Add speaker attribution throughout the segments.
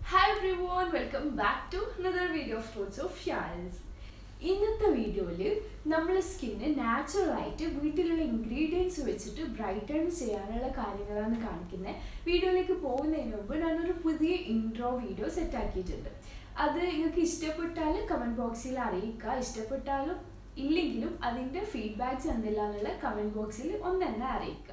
Speaker 1: hi everyone welcome back to another video of fruits of Shals ഇന്നത്തെ വീഡിയോയിൽ നമ്മൾ skin നാച്ചുറലായിട്ട് വീട്ടിലുള്ള ഇൻഗ്രീഡിയൻസ് വെച്ചിട്ട് ബ്രൈറ്റൺ ചെയ്യാനുള്ള കാര്യങ്ങളാണ് കാണിക്കുന്നത് വീഡിയോയിലേക്ക് പോകുന്നതിന് മുമ്പ് ഞാനൊരു പുതിയ ഇൻട്രോ വീഡിയോ സെറ്റ് ആക്കിയിട്ടുണ്ട് അത് നിങ്ങൾക്ക് ഇഷ്ടപ്പെട്ടാൽ കമൻറ്റ് ബോക്സിൽ അറിയിക്കുക ഇഷ്ടപ്പെട്ടാലും ഇല്ലെങ്കിലും അതിൻ്റെ ഫീഡ്ബാക്ക്സ് എന്തെല്ലാന്നുള്ള കമൻറ്റ് ബോക്സിൽ ഒന്ന് തന്നെ അറിയിക്കുക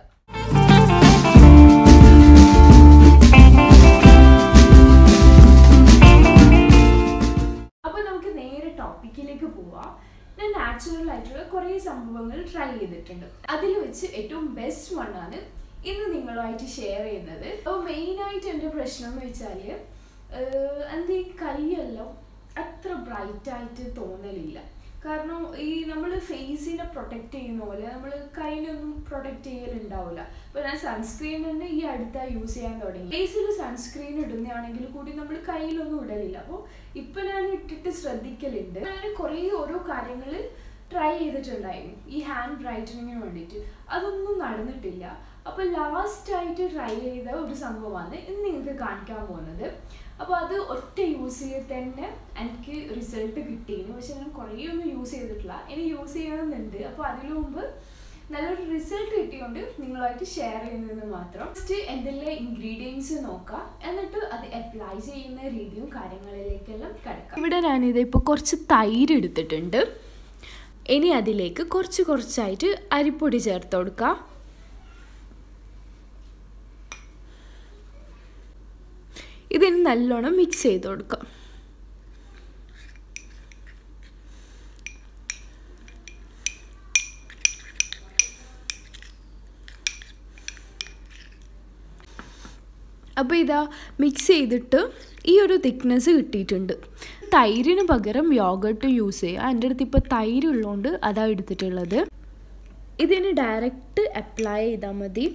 Speaker 1: അപ്പോൾ നമുക്ക് നേരെ ടോപ്പിക്കിലേക്ക് പോവാം ഞാൻ നാച്ചുറൽ ആയിട്ടുള്ള കുറേ സംഭവങ്ങൾ ട്രൈ ചെയ്തിട്ടുണ്ട് അതിൽ വെച്ച് ഏറ്റവും ബെസ്റ്റ് വൺ ആണ് ഇന്ന് നിങ്ങളുമായിട്ട് ഷെയർ ചെയ്യുന്നത് അപ്പോൾ മെയിനായിട്ട് എൻ്റെ പ്രശ്നം എന്ന് വെച്ചാൽ എൻ്റെ ഈ കൈയെല്ലാം അത്ര ബ്രൈറ്റ് ആയിട്ട് തോന്നലില്ല കാരണം ഈ നമ്മൾ ഫേസിനെ പ്രൊട്ടക്റ്റ് ചെയ്യുന്ന പോലെ നമ്മൾ കൈനൊന്നും പ്രൊട്ടക്റ്റ് ചെയ്യലുണ്ടാവില്ല അപ്പോൾ ഞാൻ സൺസ്ക്രീൻ തന്നെ ഈ അടുത്തായി യൂസ് ചെയ്യാൻ തുടങ്ങി ഫേസിൽ സൺസ്ക്രീൻ ഇടുന്നതാണെങ്കിൽ കൂടി നമ്മൾ കയ്യിലൊന്നും ഇടലില്ല അപ്പോൾ ഇപ്പം ഞാൻ ഇട്ടിട്ട് ശ്രദ്ധിക്കലുണ്ട് ഞാൻ കുറേ ഓരോ കാര്യങ്ങൾ ട്രൈ ചെയ്തിട്ടുണ്ടായിരുന്നു ഈ ഹാൻഡ് ബ്രൈറ്റനിങ്ങിന് വേണ്ടിയിട്ട് അതൊന്നും നടന്നിട്ടില്ല അപ്പോൾ ലാസ്റ്റ് ആയിട്ട് ട്രൈ ചെയ്ത ഒരു സംഭവമാണ് ഇന്ന് നിങ്ങൾക്ക് കാണിക്കാൻ പോകുന്നത് അപ്പോൾ അത് ഒറ്റ യൂസ് ചെയ്ത് തന്നെ എനിക്ക് റിസൾട്ട് കിട്ടിയിരുന്നു പക്ഷെ ഞാൻ കുറേ ഒന്നും യൂസ് ചെയ്തിട്ടില്ല ഇനി യൂസ് ചെയ്യണമെന്നുണ്ട് അപ്പോൾ അതിനു മുമ്പ് നല്ലൊരു റിസൾട്ട് കിട്ടിയോണ്ട് നിങ്ങളുമായിട്ട് ഷെയർ ചെയ്യുന്നത് മാത്രം ഫസ്റ്റ് എന്തെല്ലാം ഇൻഗ്രീഡിയൻസ് നോക്കാം എന്നിട്ട് അത് അപ്ലൈ ചെയ്യുന്ന രീതിയും കാര്യങ്ങളിലേക്കെല്ലാം കിടക്കാം ഇവിടെ ഞാനിത് ഇപ്പോൾ കുറച്ച് തൈര് എടുത്തിട്ടുണ്ട് ഇനി അതിലേക്ക് കുറച്ച് കുറച്ചായിട്ട് അരിപ്പൊടി ചേർത്ത് കൊടുക്കാം ഇതിന് നല്ലോണം മിക്സ് ചെയ്ത് കൊടുക്കാം അപ്പോൾ ഇതാ മിക്സ് ചെയ്തിട്ട് ഈ ഒരു തിക്നെസ് കിട്ടിയിട്ടുണ്ട് തൈരിന് പകരം യോഗട്ട് യൂസ് ചെയ്യുക എൻ്റെ അടുത്ത് ഇപ്പോൾ തൈര് ഉള്ളതുകൊണ്ട് അതാ എടുത്തിട്ടുള്ളത് ഇതിന് ഡയറക്റ്റ് അപ്ലൈ ചെയ്താൽ മതി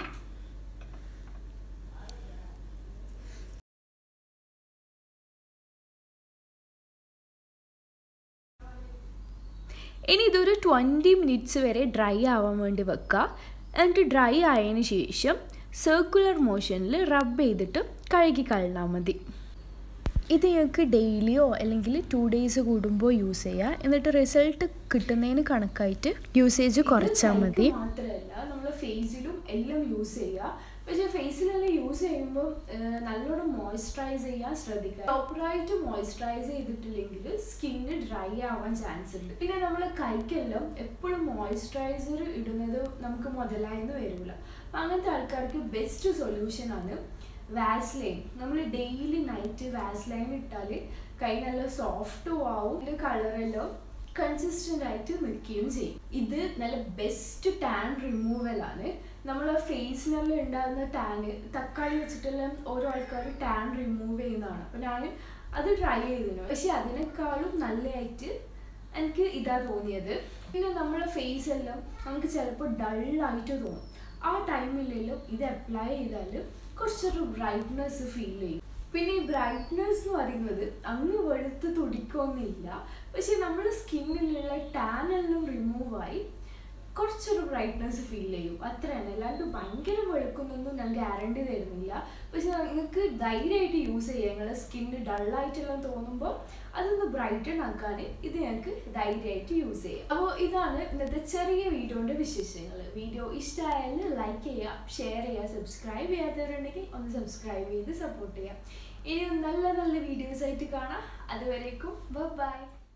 Speaker 1: ഇനി ഇതൊരു ട്വൻറ്റി മിനിറ്റ്സ് വരെ ഡ്രൈ ആവാൻ വേണ്ടി വെക്കുക എന്നിട്ട് ഡ്രൈ ആയതിന് ശേഷം സർക്കുലർ മോഷനിൽ റബ്ബ് ചെയ്തിട്ട് കഴുകി കളഞ്ഞാൽ മതി ഇത് ഞങ്ങൾക്ക് ഡെയിലിയോ അല്ലെങ്കിൽ ടു ഡേയ്സ് കൂടുമ്പോൾ യൂസ് ചെയ്യുക എന്നിട്ട് റിസൾട്ട് കിട്ടുന്നതിന് കണക്കായിട്ട് യൂസേജ് കുറച്ചാൽ മതി മാത്രമല്ല നമ്മൾ ഫേസിലും എല്ലാം യൂസ് ചെയ്യുക പക്ഷെ ഫേസിലെല്ലാം യൂസ് ചെയ്യുമ്പോൾ നല്ലോണം മോയ്സ്ചറൈസ് ചെയ്യാൻ ശ്രദ്ധിക്കുക പ്രോപ്പറായിട്ട് മോയ്സ്ചറൈസ് ചെയ്തിട്ടില്ലെങ്കിൽ സ്കിന്ന് ഡ്രൈ ആവാൻ ചാൻസ് ഉണ്ട് പിന്നെ നമ്മൾ കൈക്കെല്ലാം എപ്പോഴും മോയ്സ്ചറൈസർ ഇടുന്നത് നമുക്ക് മുതലായെന്ന് വരില്ല അപ്പം അങ്ങനത്തെ ആൾക്കാർക്ക് ബെസ്റ്റ് സൊല്യൂഷൻ ആണ് വാസ്ലൈൻ നമ്മൾ ഡെയിലി നൈറ്റ് വാസ്ലൈൻ ഇട്ടാൽ കൈ നല്ല സോഫ്റ്റും ആവും ഇതിൻ്റെ കളറെല്ലാം കൺസിസ്റ്റൻ്റ് ആയിട്ട് നിൽക്കുകയും ചെയ്യും ഇത് നല്ല ബെസ്റ്റ് ടാൻ റിമൂവൽ ആണ് നമ്മൾ ഫേസിനെല്ലാം ഉണ്ടാകുന്ന ടാന് തക്കാളി വെച്ചിട്ടെല്ലാം ഓരോ ആൾക്കാർ ടാൻ റിമൂവ് ചെയ്യുന്നതാണ് അപ്പം ഞാൻ അത് ട്രൈ ചെയ്തിരുന്നു പക്ഷെ അതിനേക്കാളും നല്ലതായിട്ട് എനിക്ക് ഇതാ തോന്നിയത് പിന്നെ നമ്മളെ ഫേസ് എല്ലാം നമുക്ക് ചിലപ്പോൾ ഡള്ളായിട്ട് തോന്നും ആ ടൈമിലെല്ലാം ഇത് അപ്ലൈ ചെയ്താൽ കുറച്ചൊരു ബ്രൈറ്റ്നെസ് ഫീൽ ചെയ്യും പിന്നെ ഈ ബ്രൈറ്റ്നെസ് എന്ന് പറയുന്നത് അങ്ങ് വെളുത്ത് തുടിക്കൊന്നുമില്ല പക്ഷെ നമ്മുടെ സ്കിന്നിലുള്ള ടാൻ എല്ലാം റിമൂവ് ആയി കുറച്ചൊരു ബ്രൈറ്റ്നെസ് ഫീൽ ചെയ്യും അത്രയാണ് അല്ലാണ്ട് ഭയങ്കര വെളുക്കുന്നൊന്നും ഞാൻ ഗ്യാരണ്ടി തരുന്നില്ല പക്ഷെ നിങ്ങൾക്ക് ധൈര്യമായിട്ട് യൂസ് ചെയ്യാം നിങ്ങളുടെ സ്കിന്ന് ഡള്ളായിട്ടെല്ലാം തോന്നുമ്പോൾ അതൊന്ന് ബ്രൈറ്റൺ ആക്കാൻ ഇത് ഞങ്ങൾക്ക് ധൈര്യമായിട്ട് യൂസ് ചെയ്യാം അപ്പോൾ ഇതാണ് ഇന്നത്തെ ചെറിയ വീഡിയോൻ്റെ വിശേഷങ്ങൾ വീഡിയോ ഇഷ്ടമായാൽ ലൈക്ക് ചെയ്യുക ഷെയർ ചെയ്യുക സബ്സ്ക്രൈബ് ചെയ്യാത്തവരുണ്ടെങ്കിൽ ഒന്ന് സബ്സ്ക്രൈബ് ചെയ്ത് സപ്പോർട്ട് ചെയ്യാം ഇനി നല്ല നല്ല വീഡിയോസ് ആയിട്ട് കാണാം അതുവരേക്കും ബൈ